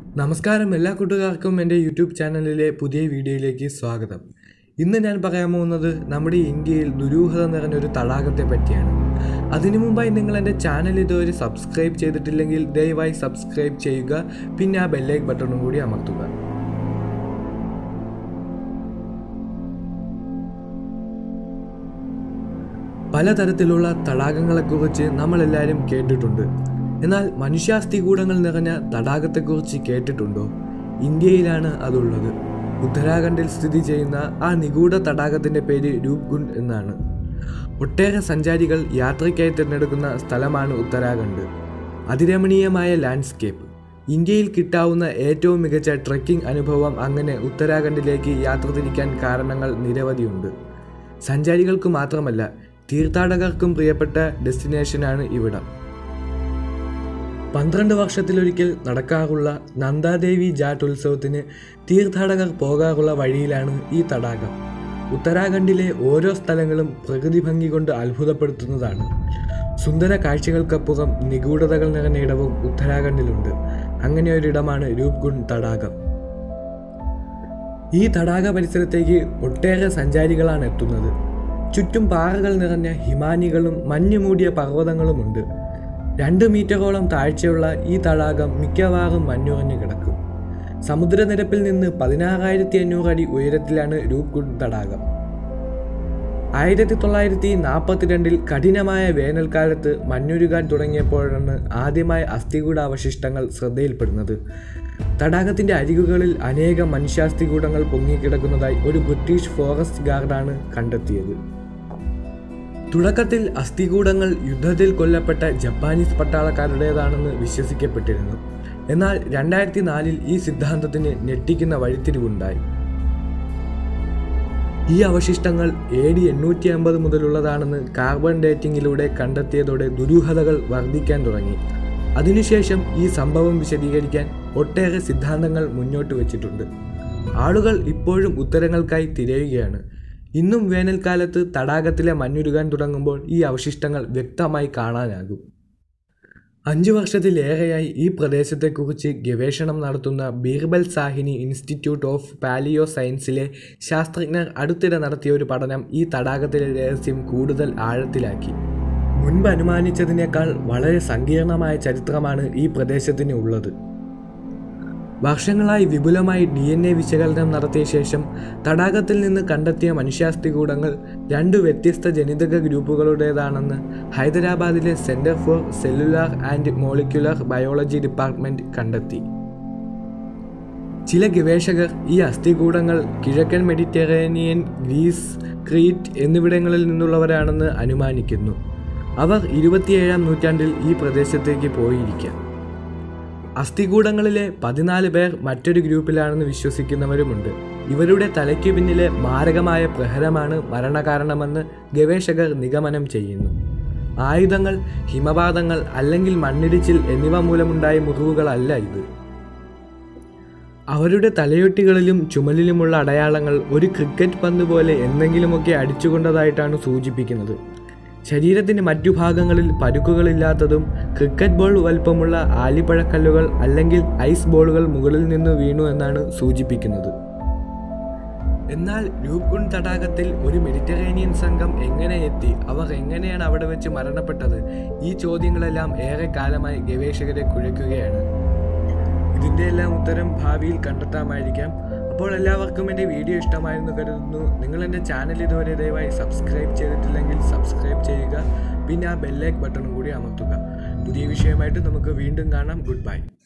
നമസ്കാരം എല്ലാ കൂട്ടുകാർക്കും എൻ്റെ യൂട്യൂബ് ചാനലിലെ പുതിയ വീഡിയോയിലേക്ക് സ്വാഗതം ഇന്ന് ഞാൻ പറയാൻ പോകുന്നത് നമ്മുടെ ഇന്ത്യയിൽ ദുരൂഹത നിറഞ്ഞൊരു തടാകത്തെ പറ്റിയാണ് അതിനു മുമ്പായി നിങ്ങൾ എൻ്റെ ചാനൽ ഇതുവരെ സബ്സ്ക്രൈബ് ചെയ്തിട്ടില്ലെങ്കിൽ ദയവായി സബ്സ്ക്രൈബ് ചെയ്യുക പിന്നെ ആ ബെല്ലൈക്ക് ബട്ടണും കൂടി അമർത്തുക പലതരത്തിലുള്ള തടാകങ്ങളെക്കുറിച്ച് നമ്മളെല്ലാവരും കേട്ടിട്ടുണ്ട് എന്നാൽ മനുഷ്യാസ്ഥികൂടങ്ങൾ നിറഞ്ഞ തടാകത്തെക്കുറിച്ച് കേട്ടിട്ടുണ്ടോ ഇന്ത്യയിലാണ് അതുള്ളത് ഉത്തരാഖണ്ഡിൽ സ്ഥിതി ചെയ്യുന്ന ആ നിഗൂഢ തടാകത്തിൻ്റെ പേര് രൂപ്കുണ്ട് എന്നാണ് ഒട്ടേറെ സഞ്ചാരികൾ യാത്രയ്ക്കായി തിരഞ്ഞെടുക്കുന്ന സ്ഥലമാണ് ഉത്തരാഖണ്ഡ് അതിരമണീയമായ ലാൻഡ്സ്കേപ്പ് ഇന്ത്യയിൽ കിട്ടാവുന്ന ഏറ്റവും മികച്ച ട്രെക്കിംഗ് അനുഭവം അങ്ങനെ ഉത്തരാഖണ്ഡിലേക്ക് യാത്ര തിരിക്കാൻ കാരണങ്ങൾ നിരവധിയുണ്ട് സഞ്ചാരികൾക്ക് മാത്രമല്ല തീർത്ഥാടകർക്കും പ്രിയപ്പെട്ട ഡെസ്റ്റിനേഷനാണ് ഇവിടം പന്ത്രണ്ട് വർഷത്തിലൊരിക്കൽ നടക്കാറുള്ള നന്ദാദേവി ജാട്ട് ഉത്സവത്തിന് തീർത്ഥാടകർ പോകാറുള്ള വഴിയിലാണ് ഈ തടാകം ഉത്തരാഖണ്ഡിലെ ഓരോ സ്ഥലങ്ങളും പ്രകൃതി ഭംഗി കൊണ്ട് അത്ഭുതപ്പെടുത്തുന്നതാണ് സുന്ദര കാഴ്ചകൾക്കപ്പുറം നിഗൂഢതകൾ നിറഞ്ഞ ഇടവും ഉത്തരാഖണ്ഡിലുണ്ട് അങ്ങനെ ഒരിടമാണ് രൂപ്കുണ്ട് തടാകം ഈ തടാക പരിസരത്തേക്ക് ഒട്ടേറെ സഞ്ചാരികളാണ് എത്തുന്നത് ചുറ്റും പാറകൾ നിറഞ്ഞ ഹിമാനികളും മഞ്ഞു മൂടിയ പർവ്വതങ്ങളുമുണ്ട് രണ്ട് മീറ്ററോളം താഴ്ചയുള്ള ഈ തടാകം മിക്കവാറും മഞ്ഞുറഞ്ഞു കിടക്കും സമുദ്രനിരപ്പിൽ നിന്ന് പതിനാറായിരത്തി അഞ്ഞൂറ് അടി ഉയരത്തിലാണ് രൂപ്കുണ്ട് തടാകം ആയിരത്തി തൊള്ളായിരത്തി നാൽപ്പത്തിരണ്ടിൽ കഠിനമായ വേനൽക്കാലത്ത് മഞ്ഞുരുകാൻ തുടങ്ങിയപ്പോഴാണ് ആദ്യമായി അസ്ഥികൂട അവശിഷ്ടങ്ങൾ ശ്രദ്ധയിൽപ്പെടുന്നത് തടാകത്തിന്റെ അരികുകളിൽ അനേകം മനുഷ്യാസ്ഥികൂടങ്ങൾ പൊങ്ങിക്കിടക്കുന്നതായി ഒരു ബ്രിട്ടീഷ് ഫോറസ്റ്റ് ഗാർഡാണ് കണ്ടെത്തിയത് തുടക്കത്തിൽ അസ്ഥികൂടങ്ങൾ യുദ്ധത്തിൽ കൊല്ലപ്പെട്ട ജപ്പാനീസ് പട്ടാളക്കാരുടേതാണെന്ന് വിശ്വസിക്കപ്പെട്ടിരുന്നു എന്നാൽ രണ്ടായിരത്തി നാലിൽ ഈ സിദ്ധാന്തത്തിന് ഞെട്ടിക്കുന്ന വഴിത്തിരിവുണ്ടായി ഈ അവശിഷ്ടങ്ങൾ എ ഡി എണ്ണൂറ്റി അമ്പത് മുതലുള്ളതാണെന്ന് കാർബൺ ഡേറ്റിംഗിലൂടെ കണ്ടെത്തിയതോടെ ദുരൂഹതകൾ വർദ്ധിക്കാൻ തുടങ്ങി അതിനുശേഷം ഈ സംഭവം വിശദീകരിക്കാൻ ഒട്ടേറെ സിദ്ധാന്തങ്ങൾ മുന്നോട്ട് വച്ചിട്ടുണ്ട് ആളുകൾ ഇപ്പോഴും ഉത്തരങ്ങൾക്കായി തിരയുകയാണ് ഇന്നും വേനൽക്കാലത്ത് തടാകത്തിലെ മഞ്ഞുരുകാൻ തുടങ്ങുമ്പോൾ ഈ അവശിഷ്ടങ്ങൾ വ്യക്തമായി കാണാനാകും അഞ്ചു വർഷത്തിലേറെയായി ഈ പ്രദേശത്തെക്കുറിച്ച് ഗവേഷണം നടത്തുന്ന Birbal Sahni Institute of Palaeo സയൻസിലെ ശാസ്ത്രജ്ഞർ അടുത്തിടെ നടത്തിയ ഒരു പഠനം ഈ തടാകത്തിലെ രഹസ്യം കൂടുതൽ ആഴത്തിലാക്കി മുൻപ് അനുമാനിച്ചതിനേക്കാൾ വളരെ സങ്കീർണമായ ചരിത്രമാണ് ഈ പ്രദേശത്തിന് ഉള്ളത് വർഷങ്ങളായി വിപുലമായി ഡി എൻ എ വിശകലനം നടത്തിയ ശേഷം തടാകത്തിൽ നിന്ന് കണ്ടെത്തിയ മനുഷ്യാസ്ഥികൂടങ്ങൾ രണ്ട് വ്യത്യസ്ത ജനിതക ഗ്രൂപ്പുകളുടേതാണെന്ന് ഹൈദരാബാദിലെ Centre for Cellular and Molecular Biology department കണ്ടെത്തി ചില ഗവേഷകർ ഈ അസ്ഥികൂടങ്ങൾ കിഴക്കൻ മെഡിറ്ററേനിയൻ ഗ്രീസ് ക്രീറ്റ് എന്നിവിടങ്ങളിൽ നിന്നുള്ളവരാണെന്ന് അനുമാനിക്കുന്നു അവർ ഇരുപത്തിയേഴാം നൂറ്റാണ്ടിൽ ഈ പ്രദേശത്തേക്ക് പോയിരിക്കാം അസ്ഥികൂടങ്ങളിലെ പതിനാല് പേർ മറ്റൊരു ഗ്രൂപ്പിലാണെന്ന് വിശ്വസിക്കുന്നവരുമുണ്ട് ഇവരുടെ തലയ്ക്ക് പിന്നിലെ മാരകമായ പ്രഹരമാണ് മരണകാരണമെന്ന് ഗവേഷകർ നിഗമനം ചെയ്യുന്നു ആയുധങ്ങൾ ഹിമപാതങ്ങൾ അല്ലെങ്കിൽ മണ്ണിടിച്ചിൽ എന്നിവ മൂലമുണ്ടായ മുറിവുകളല്ല ഇത് അവരുടെ തലയൊട്ടികളിലും ചുമലിലുമുള്ള അടയാളങ്ങൾ ഒരു ക്രിക്കറ്റ് പന്ത് പോലെ എന്തെങ്കിലുമൊക്കെ അടിച്ചുകൊണ്ടതായിട്ടാണ് സൂചിപ്പിക്കുന്നത് ശരീരത്തിന്റെ മറ്റു ഭാഗങ്ങളിൽ പരുക്കുകളില്ലാത്തതും ക്രിക്കറ്റ് ബോൾ വലുപ്പമുള്ള ആലിപ്പഴക്കല്ലുകൾ അല്ലെങ്കിൽ ഐസ് ബോളുകൾ മുകളിൽ നിന്ന് വീണു എന്നാണ് സൂചിപ്പിക്കുന്നത് എന്നാൽ രൂപ്കുണ്ട് തടാകത്തിൽ ഒരു മെഡിറ്ററേനിയൻ സംഘം എങ്ങനെ എത്തി അവർ എങ്ങനെയാണ് അവിടെ വെച്ച് മരണപ്പെട്ടത് ഈ ചോദ്യങ്ങളെല്ലാം ഏറെ കാലമായി ഗവേഷകരെ കുഴയ്ക്കുകയാണ് ഇതിൻ്റെ എല്ലാം ഉത്തരം ഭാവിയിൽ കണ്ടെത്താമായിരിക്കാം അപ്പോൾ എല്ലാവർക്കും എൻ്റെ വീഡിയോ ഇഷ്ടമായിരുന്നു കരുതുന്നു നിങ്ങൾ എൻ്റെ ചാനൽ ഇതുവരെ ദയവായി സബ്സ്ക്രൈബ് ചെയ്തിട്ടില്ലെങ്കിൽ സബ്സ്ക്രൈബ് ചെയ്യുക പിന്നെ ആ ബെല്ലൈക്ക് ബട്ടണും കൂടി അമർത്തുക പുതിയ വിഷയമായിട്ട് നമുക്ക് വീണ്ടും കാണാം ഗുഡ് ബൈ